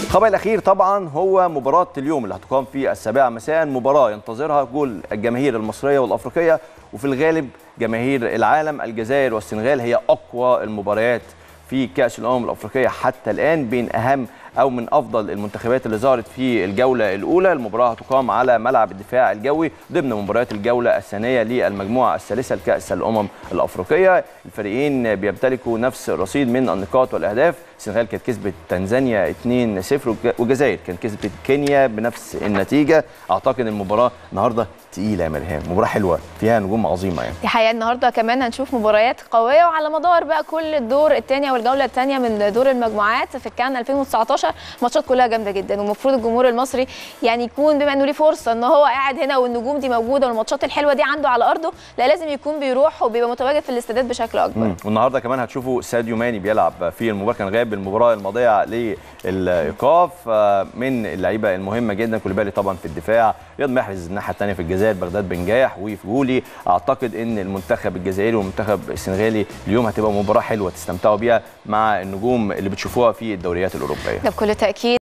الخبر الاخير طبعا هو مباراه اليوم اللي هتقام في السابعه مساء مباراه ينتظرها كل الجماهير المصريه والافريقيه وفي الغالب جماهير العالم الجزائر والسنغال هي اقوى المباريات في كاس الامم الافريقيه حتى الان بين اهم او من افضل المنتخبات اللي ظهرت في الجوله الاولى المباراه هتقام على ملعب الدفاع الجوي ضمن مباريات الجوله الثانيه للمجموعه الثالثه لكاس الامم الافريقيه الفريقين بيمتلكوا نفس الرصيد من النقاط والاهداف السنغال كانت كسبت تنزانيا 2-0 والجزائر كانت كسبت كينيا بنفس النتيجه اعتقد المباراه النهارده تقيله يا مرهان مباراه حلوه فيها نجوم عظيمه يعني دي حقيقه النهارده كمان هنشوف مباريات قويه وعلى مدار بقى كل الدور الثاني والجوله الثانيه من دور المجموعات في الكان 2019 الماتشات كلها جامده جدا والمفروض الجمهور المصري يعني يكون بما انه ليه فرصه ان هو قاعد هنا والنجوم دي موجوده والماتشات الحلوه دي عنده على ارضه لا لازم يكون بيروح وبيبقى متواجد في الاستادات بشكل اكبر مم. والنهارده كمان هتشوفوا ساديو ماني بيلعب في المباراه كان غايب المباراه الماضيه للايقاف آه، من اللعيبه المهمه جدا كوليبالي طبعا في الدفاع رياض محرز الناحيه الثانيه في الجزائر بغداد بنجاح وفجولي اعتقد ان المنتخب الجزائري والمنتخب السنغالي اليوم هتبقى مباراه حلوه تستمتعوا بيها مع النجوم اللي بتشوفوها في الدوريات الاوروبيه ده بكل تاكيد